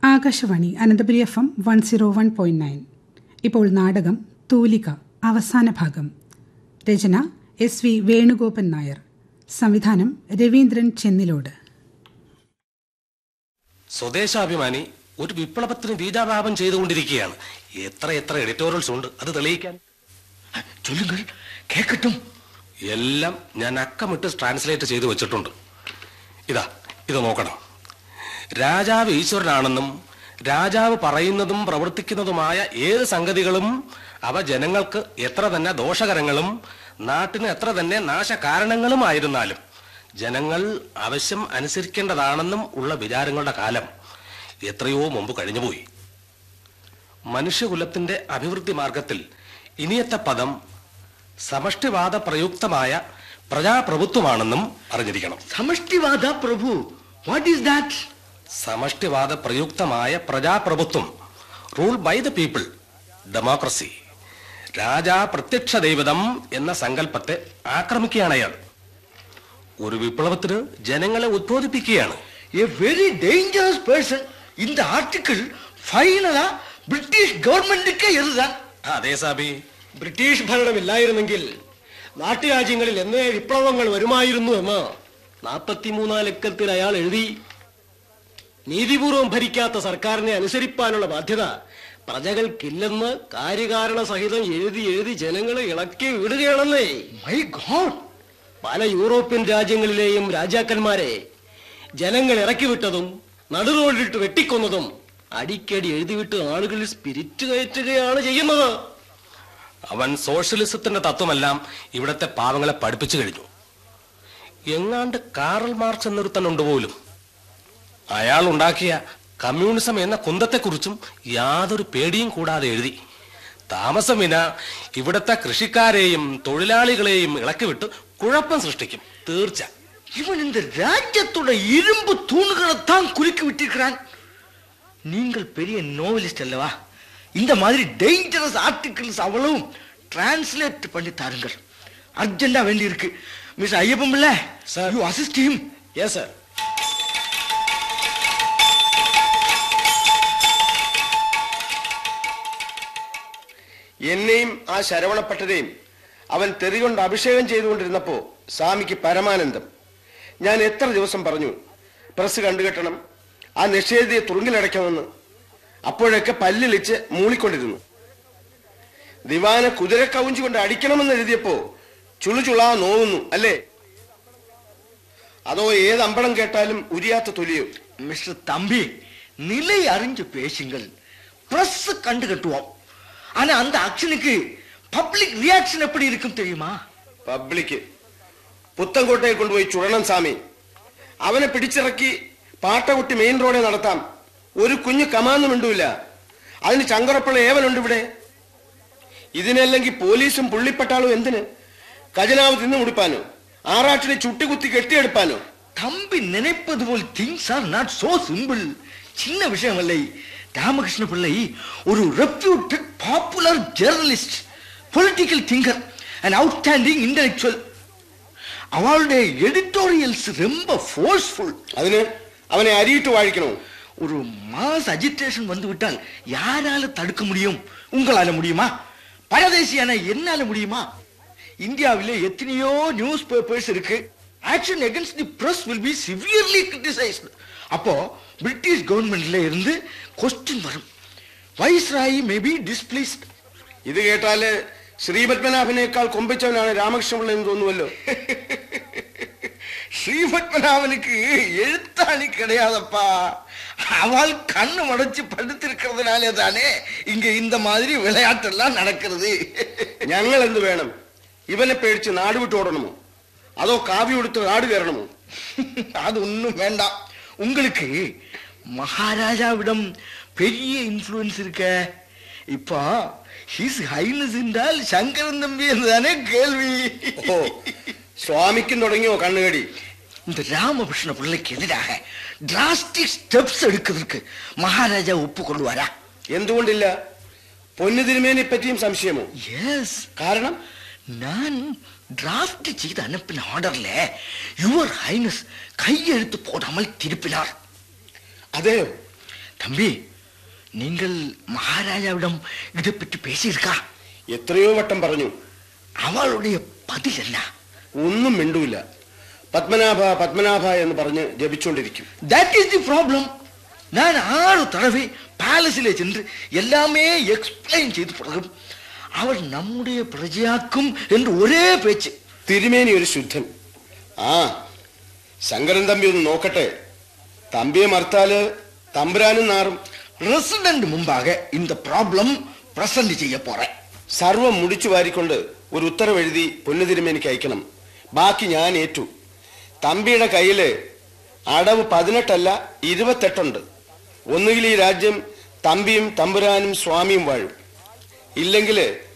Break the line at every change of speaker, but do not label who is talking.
Akashvani Ananthapuri F M one zero one point nine ഇപ്പോൾ നാടകം തൂലിക അവസാന ഭാഗം രചന എസ് വി വേണുഗോപൻ നായർ സംവിധാനം രവീന്ദ്രൻ ചെന്നിലോട്
സ്വദേശാഭിമാനി ഒരു വിപ്ലവത്തിന് ബീജാപാപം ചെയ്തുകൊണ്ടിരിക്കുകയാണ് എത്ര എത്ര എഡിറ്റോറിയൽസ് ഉണ്ട് അത് തെളിയിക്കാൻ
ചൊല്ലുങ്ങൾ കേക്കട്ടും
എല്ലാം ഞാൻ അക്കമിട്ട് ട്രാൻസ്ലേറ്റ് ചെയ്തു വെച്ചിട്ടുണ്ട് ഇതാ ഇത് നോക്കണം രാജാവ് ഈശ്വരനാണെന്നും രാജാവ് പറയുന്നതും പ്രവർത്തിക്കുന്നതുമായ ഏത് സംഗതികളും അവ ജനങ്ങൾക്ക് എത്ര തന്നെ ദോഷകരങ്ങളും നാട്ടിന് എത്ര തന്നെ നാശകാരണങ്ങളുമായിരുന്നാലും ജനങ്ങൾ ആവശ്യം അനുസരിക്കേണ്ടതാണെന്നും ഉള്ള വിചാരങ്ങളുടെ കാലം എത്രയോ മുമ്പ് കഴിഞ്ഞുപോയി മനുഷ്യകുലത്തിന്റെ അഭിവൃദ്ധി മാർഗത്തിൽ ഇനിയത്തെ പദം സമഷ്ടിവാദ പ്രയുക്തമായ പ്രജാപ്രഭുത്വമാണെന്നും അറിഞ്ഞിരിക്കണം
സമഷ്ടിവാദ പ്രഭു വാട്ട് ഈസ് ദാറ്റ്
സമഷ്ടിവാദ പ്രയുക്തമായ പ്രജാപ്രഭുത്വം rule by the people democracy രാജാ പ്രത്യക്ഷ ദൈവതം എന്ന സങ്കല്പത്തെ ആക്രമിക്കുകയാണ് അയാൾ ഒരു വിപ്ലവത്തിന് ജനങ്ങളെ ഉദ്ബോധിപ്പിക്കുകയാണ്
എ വെരി ഡേഞ്ചറസ് പേഴ്സൺ இந்த ஆர்டிக்கிள் ഫൈനലാ ബ്രിട്ടീഷ് ഗവൺമെന്റിക്ക് എഴുതാൻ
അതെ സാബി
ബ്രിട്ടീഷ് ഭരണമില്ലായിരുന്നെങ്കിൽ നാട്ടുരാജ്യങ്ങളിൽ എന്നേ വിപ്ലവങ്ങൾ വരുമായിരുന്നു എന്ന് നാൽപ്പത്തിമൂന്നാം ലക്കത്തിൽ അയാൾ എഴുതി നീതിപൂർവം ഭരിക്കാത്ത സർക്കാരിനെ അനുസരിപ്പാനുള്ള ബാധ്യത പ്രജകൾക്കില്ലെന്ന് കാര്യകാരണ സഹിതം എഴുതി എഴുതി ജനങ്ങളെ ഇളക്കി വിടുകയാണെന്നേ
മൈ ഗോഡ്
പല യൂറോപ്യൻ രാജ്യങ്ങളിലെയും രാജാക്കന്മാരെ ജനങ്ങൾ ഇറക്കി വിട്ടതും നടുറോഡിട്ട് വെട്ടിക്കൊന്നതും അടിക്കടി എഴുതിവിട്ട് ആളുകളിൽ സ്പിരിറ്റ് കയറ്റുകയാണ് ചെയ്യുന്നത്
അവൻ സോഷ്യലിസത്തിന്റെ തത്വമെല്ലാം ഇവിടത്തെ പാവങ്ങളെ പഠിപ്പിച്ചു കഴിഞ്ഞു എങ്ങാണ്ട് കാറൽ മാർക്സ് എന്നൊരുത്തനുണ്ട് പോലും അയാൾ ഉണ്ടാക്കിയ കമ്മ്യൂണിസം എന്ന കുന്തത്തെക്കുറിച്ചും യാതൊരു പേടിയും കൂടാതെ എഴുതി താമസം വിന ഇവിടത്തെ കൃഷിക്കാരെയും തൊഴിലാളികളെയും ഇളക്കിവിട്ട് കുഴപ്പം സൃഷ്ടിക്കും തീർച്ച
இவன் இந்த ராஜ்யத்தோட இரும்பு தூணுகளைத்தான் குலுக்கி விட்டிருக்கிறான் நீங்கள் பெரிய நோவலிஸ்ட் அல்லவா இந்த மாதிரி டேஞ்சரஸ் ஆர்டிகிள்ஸ் அவ்வளவும் டிரான்ஸ்லேட் பண்ணி தாருங்கள் அர்ஜென்டா வேண்டி இருக்கு miss Ayyappan Pillai
Sir.
You assist him
yes sir
എന്നെയും ആ ശരവണപ്പട്ടരെയും അവൻ തെറികൊണ്ട് അഭിഷേകം ചെയ്തുകൊണ്ടിരുന്നപ്പോ സ്വാമിക്ക് പരമാനന്ദം ഞാൻ എത്ര ദിവസം പറഞ്ഞു പ്രസ് കണ്ടുകെട്ടണം ആ നിഷേധിയെ തുറുങ്കിലടയ്ക്കണമെന്ന് അപ്പോഴൊക്കെ പല്ലിളിച്ച് മൂളിക്കൊണ്ടിരുന്നു ദിവാനെ കുതിര കവുഞ്ചുകൊണ്ട് അടിക്കണമെന്ന് എഴുതിയപ്പോ ചുളുചുളാ നോവുന്നു അല്ലേ അതോ ഏത് അമ്പളം കേട്ടാലും ഉരിയാത്ത തൊലിയോ
மிஸ்டர் தம்பி நிலை அறிஞ்சு பேசுங்கள் பிரஸ் கண்டு கட்டுவோம் ஆனா அந்த ஆக்ஷனுக்கு பப்ளிக் ரியாக்ஷன் எப்படி இருக்கும் தெரியுமா
പബ്ലിക്ക് പുത്തൻകോട്ടയിൽ കൊണ്ടുപോയി ചുഴണം സ്വാമി അവനെ പിടിച്ചിറക്കി പാട്ടകുട്ടി മെയിൻ റോഡെ നടത്താം ഒരു കുഞ്ഞു കമാന്നും മിണ്ടൂല അതിന് ചങ്കറപ്പുള്ള ഏവനുണ്ട് ഇവിടെ ഇതിനല്ലെങ്കിൽ പോലീസും പുള്ളിപ്പട്ടാളും എന്തിന് ഖജനാവ് തിന്നു മുടിപ്പാനോ ആറാട്ടിനെ ചുട്ടികുത്തി കെട്ടിയെടുപ്പാനോ
தம்பி நினைப்பது போல் things are not so simple சின்ன விஷயம் இல்லை ராமகிருஷ்ண பிள்ளை ஒரு reputed popular journalist political thinker and outstanding intellectual அவளுடைய எடிட்டோரியல்ஸ் ரொம்ப ஃபோர்ஸ்ஃபுல்
അതിന് അവനെ അരിയിട്ട് വാഴിക്കണോ
ஒரு மாஸ் அஜிடேஷன் வந்து விட்டால் யாரால தடுக்க முடியும் உங்களால முடியுமா பரதேசியான என்னால முடியுமா இந்தியாவிலே எத்தனையோ நியூஸ் பேப்பர்ஸ் இருக்கு action against the press will be severely criticised அப்போ பிரிட்டிஷ் கவர்மெண்ட்ல இருந்து கொஸ்டின் வரும் வைஸ்ராயி மே பி டிஸ்பிளீஸ்ட்
ഇത് കേട്ടാല് ശ്രീപത്മനാഭനേക്കാൾ കൊമ്പിച്ചവനാണ് രാമകൃഷ്ണപിള്ള എന്ന് തോന്നുമല്ലോ
ஸ்ரீபத்மநாபனுக்கு எழுத்தாணி கிடையாதப்பா அவள் கண்ணு மடைச்சு படுத்திருக்கிறதுனாலே தானே இங்க இந்த மாதிரி விளையாட்டெல்லாம் நடக்கிறது
ഞങ്ങൾ എന്ത് വേണം ഇവനെ പേടിച്ച് നാട് വിട്ട് ഓടണമോ അതോ കാവ്യം എടുത്ത് നാട് കയറണമോ
அது ஒண்ணும் வேண்டாம் உங்களுக்கு மகாராஜாவிடம் பெரிய இன்ஃப்ளூயன்ஸ் இருக்க இப்போ ஹிஸ் ஹைனஸ் என்றால் சங்கரன் தம்பி என்றுதானே கேள்வி
ഓ സ്വാമിക്കും തുടങ്ങിയോ കണ്ണുകടി
இந்த ராமகிருஷ்ண பிள்ளைக்கு எதிராக டிராஸ்டிக் ஸ்டெப்ஸ் எடுக்கிறதுக்கு மகாராஜா ஒப்புக்கொள்வாரா
എന്തുകൊണ്ടില്ല പൊന്നു തിരുമേനെ പറ്റിയും സംശയമോ
எஸ்
കാരണം
நான் டிராஃப்ட் செய்து அனுப்பின ஆர்டர்ல யுவர் ஹைனஸ் கையெழுத்து போடாமல் திருப்பினார்
അതെയോ
தம்பி நீங்கள் மகாராஜாவிடம் இதை பற்றி பேசியிருக்கா
എത്രയോ വട്ടം പറഞ്ഞു
அவளுடைய பதில் என்ன
ഒന്നും മിണ്ടൂല പത്മനാഭ പത്മനാഭ എന്ന് പറഞ്ഞ് ജപിച്ചുകൊണ്ടിരിക്കും
தட் இஸ் தி ப்ராப்ளம் நான் ஆறு தடவை பேலஸிலே சென்று எல்லாமே எக்ஸ்பிளைன் ചെയ്തു பிறகும் അവൾ നമ്മുടെ പ്രജയാക്കും എന്ന് ഒരേ പേച്ച്
തിരുമേനി ഒരു ശുദ്ധൻ ആ ശങ്കരൻ തമ്പി ഒന്ന് നോക്കട്ടെ തമ്പിയെ മറുത്താല് തമ്പുരാനും നാറും
റെസിഡന്റ് മുമ്പാകെ இந்த ப்ராப்ளம் പ്രസന്റ് ചെയ്യ പോറേ
സർവം മുടിച്ചു വാരിക്കൊണ്ട് ഒരു ഉത്തരവ് എഴുതി പൊന്നു തിരുമേനിക്ക് അയക്കണം ബാക്കി ഞാൻ ഏറ്റു തമ്പിയുടെ കയ്യില് അടവ് പതിനെട്ടല്ല ഇരുപത്തെട്ടുണ്ട് ഒന്നുകിൽ ഈ രാജ്യം തമ്പിയും തമ്പുരാനും സ്വാമിയും വാഴും ഇല്ലെങ്കിൽ